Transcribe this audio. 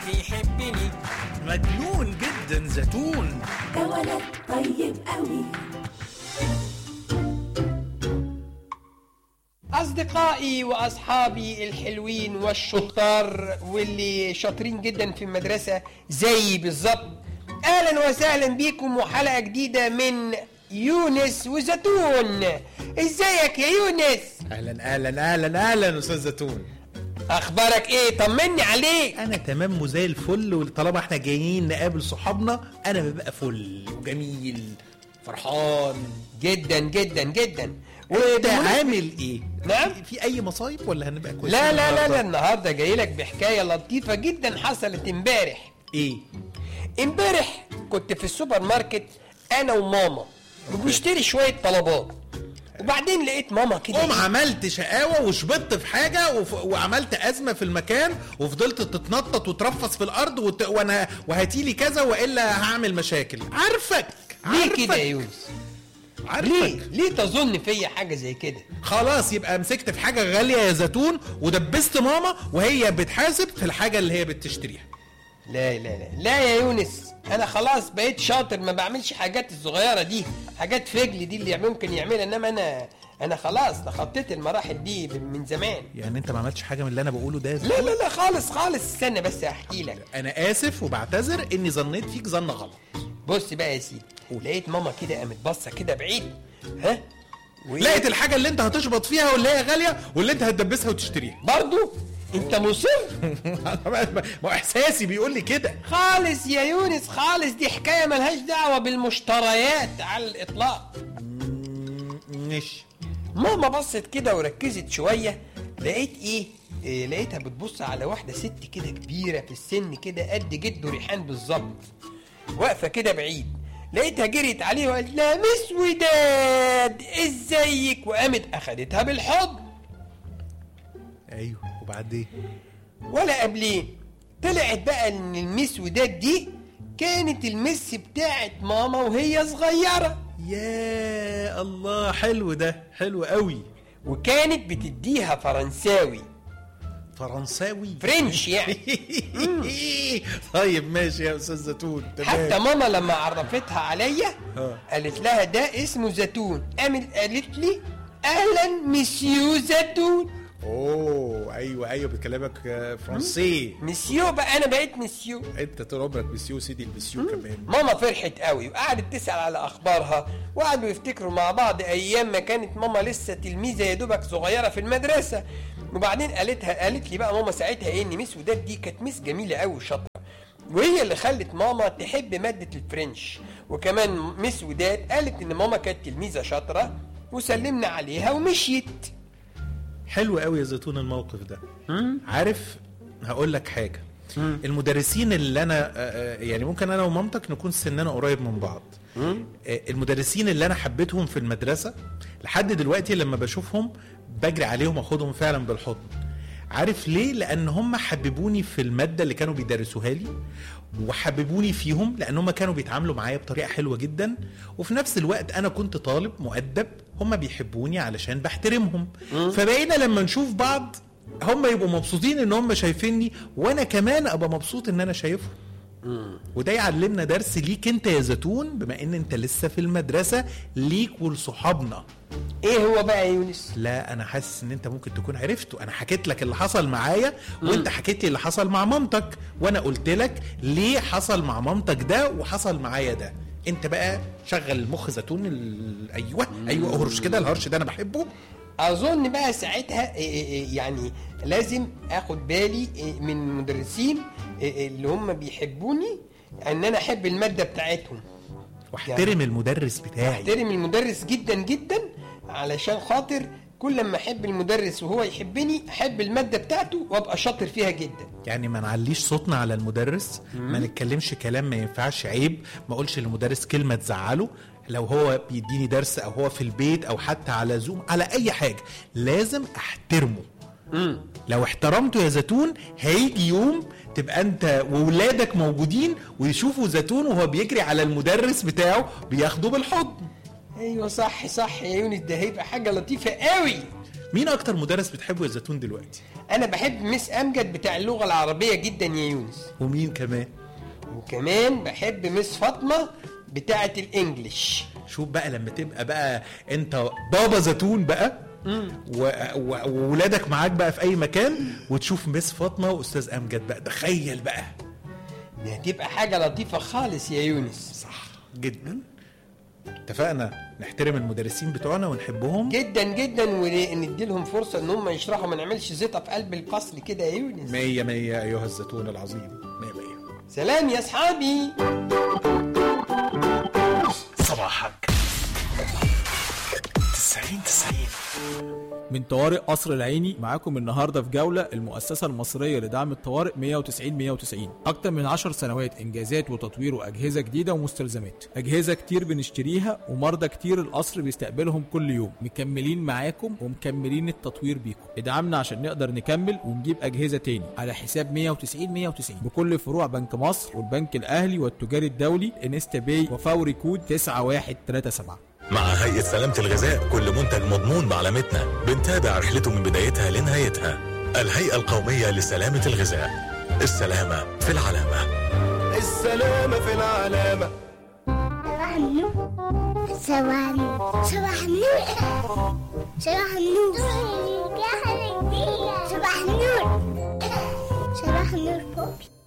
بيحبني مجنون جدا زيتون ده ولد طيب قوي أصدقائي وأصحابي الحلوين والشطار واللي شاطرين جدا في المدرسة زيي بالظبط أهلا وسهلا بيكم وحلقة جديدة من يونس وزيتون ازيك يا يونس اهلا اهلا اهلا اهلا استاذ زيتون اخبارك ايه طمني عليك انا تمام وزي الفل وطالما احنا جايين نقابل صحابنا انا ببقى فل وجميل فرحان جدا جدا جدا وانت وبمناسبة- عامل ايه نعم؟ في- في اي مصايب ولا هنبقى كويسين لا لا لا لا النهاردة؟ النهارده جاي لك بحكايه لطيفه جدا حصلت امبارح ايه امبارح كنت في السوبر ماركت انا وماما وبنشتري شويه طلبات وبعدين لقيت ماما كده قوم إيه؟ عملت شقاوة وشبطت في حاجة وف... وعملت أزمة في المكان وفضلت تتنطط وترفص في الأرض وت... وأنا وهاتيلي كذا وإلا هعمل مشاكل عارفك ليه عارفك كده يا يونس ليه عارفك ليه تظن فيا حاجه زي كده خلاص يبقى مسكت في حاجة غالية يا زيتون ودبست ماما وهي بتحاسب في الحاجة اللي هي بتشتريها لا لا لا لا يا يونس انا خلاص بقيت شاطر ما بعملش حاجات الصغيره دي حاجات فجل دي اللي ممكن يعملها انما انا انا خلاص تخطيت المراحل دي من زمان يعني أنت ما عملتش حاجة من اللي أنا بقوله ده يا لا زيتون لا لا خالص خالص استنى بس احكي لك أنا آسف وبعتذر إني ظنيت فيك ظن غلط بص بقى يا سيدي لقيت ماما كده قامت باصه كده بعيد ها وإيه؟ لقيت الحاجة اللي أنت هتشبط فيها واللي هي غالية واللي أنت هتدبسها وتشتريها برضو انت مصر ما هو إحساسي بيقول لي كده خالص يا يونس خالص دي حكايه ملهاش دعوه بالمشتريات على الاطلاق ماشي ماما بصت كده وركزت شويه لقيت ايه, إيه لقيتها بتبص على واحده ست كده كبيره في السن كده قد جده ريحان بالظبط واقفه كده بعيد لقيتها جريت عليه وقالت لها مس وداد ازيك وقامت اخدتها بالحضن ايوه وبعدين ولا قبلين طلعت بقى ان المس وداد دي كانت المس بتاعت ماما وهي صغيره يا الله حلو ده حلو قوي وكانت بتديها فرنساوي فرنساوي فرنش يعني طيب ماشي يا استاذ زيتون تمام حتى ماما لما عرفتها عليا اه. قالت لها ده اسمه زيتون قامت قالت لي اهلا مسيو زيتون اوه ايوه ايوه بتكلمك آه، فرنسي مسيو بقى انا بقيت مسيو انت طول عمرك بسيو سيدي البسيو كمان ماما فرحت قوي وقعدت تسأل على اخبارها وقعدوا يفتكروا مع بعض ايام ما كانت ماما لسه تلميذه يا دوبك صغيره في المدرسه وبعدين قالتها قالت لي بقى ماما ساعتها ايه ان ميس وداد دي كانت ميس جميله قوي وشاطره وهي اللي خلت ماما تحب ماده الفرنش وكمان ميس وداد قالت ان ماما كانت تلميذه شاطره وسلمنا عليها ومشيت حلو قوي يا زيتون الموقف ده عارف هقول لك حاجه المدرسين اللي انا آه، آه، يعني ممكن انا ومامتك نكون سننا قريب من بعض آه، المدرسين اللي انا حبيتهم في المدرسه لحد دلوقتي لما بشوفهم بجري عليهم اخدهم فعلا بالحضن عارف ليه لان هم حببوني في الماده اللي كانوا بيدرسوها لي وحببوني فيهم لان هم كانوا بيتعاملوا معايا بطريقه حلوه جدا وفي نفس الوقت انا كنت طالب مؤدب هم بيحبوني علشان بحترمهم فبقينا لما نشوف بعض هم يبقوا مبسوطين ان هم شايفيني وانا كمان ابقى مبسوط ان انا شايفهم وده يعلمنا درس ليك انت يا زيتون بما ان انت لسه في المدرسه ليك ولصحابنا ايه هو بقى يا يونس لا انا حاسس ان انت ممكن تكون عرفته انا حكيت لك اللي حصل معايا وانت حكيت لي اللي حصل مع مامتك وانا قلت لك ليه حصل مع مامتك ده وحصل معايا ده انت بقى شغل المخ زيتون ال... ايوه ايوه اهرش كده الهرش ده انا بحبه اظن بقى ساعتها إيه إيه إيه يعني لازم اخد بالي إيه من المدرسين إيه إيه اللي هم بيحبوني ان انا احب الماده بتاعتهم واحترم المدرس بتاعي احترم المدرس جدا جدا علشان خاطر كل ما احب المدرس وهو يحبني احب الماده بتاعته وابقى شاطر فيها جدا يعني ما نعليش صوتنا على المدرس ما نتكلمش كلام ما ينفعش عيب ما اقولش للمدرس كلمه تزعله لو هو بيديني درس او هو في البيت او حتى على زوم على اي حاجه لازم احترمه لو احترمته يا زيتون هيجي يوم تبقى انت وولادك موجودين ويشوفوا زيتون وهو بيجري على المدرس بتاعه بياخده بالحضن ايوه صح صح يا يونس ده هيبقى حاجه لطيفه قوي مين اكتر مدرس بتحبه يا زيتون دلوقتي انا بحب مس امجد بتاع اللغه العربيه جدا يا يونس ومين كمان وكمان بحب مس فاطمه بتاعه الانجليش شوف بقى لما تبقى بقى انت بابا زيتون بقى و- و- وولادك معاك بقى في اي مكان وتشوف مس فاطمه واستاذ امجد بقى تخيل بقى دي هتبقى حاجه لطيفه خالص يا يونس صح جدا اتفقنا نحترم المدرسين بتوعنا ونحبهم جدا جدا وندي لهم فرصه ان هم يشرحوا ما نعملش زيطه في قلب الفصل كده يا يونس مية مية أيها الزيتون العظيم مية مية سلام يا اصحابي صباحك تسعين تسعين من طوارئ قصر العيني معاكم النهارده في جوله المؤسسه المصريه لدعم الطوارئ 190 190 اكتر من 10 سنوات انجازات وتطوير واجهزه جديده ومستلزمات اجهزه كتير بنشتريها ومرضى كتير القصر بيستقبلهم كل يوم مكملين معاكم ومكملين التطوير بيكم ادعمنا عشان نقدر نكمل ونجيب اجهزه تاني على حساب 190 190 بكل فروع بنك مصر والبنك الاهلي والتجاري الدولي انستا باي وفوري كود 9137 مع هيئة سلامة الغذاء كل منتج مضمون بعلامتنا بنتابع رحلته من بدايتها لنهايتها الهيئة القومية لسلامة الغذاء السلامة في العلامة السلامة في العلامة صباح النور صباح النور صباح النور صباح النور صباح النور صباح النور صباح النور فوق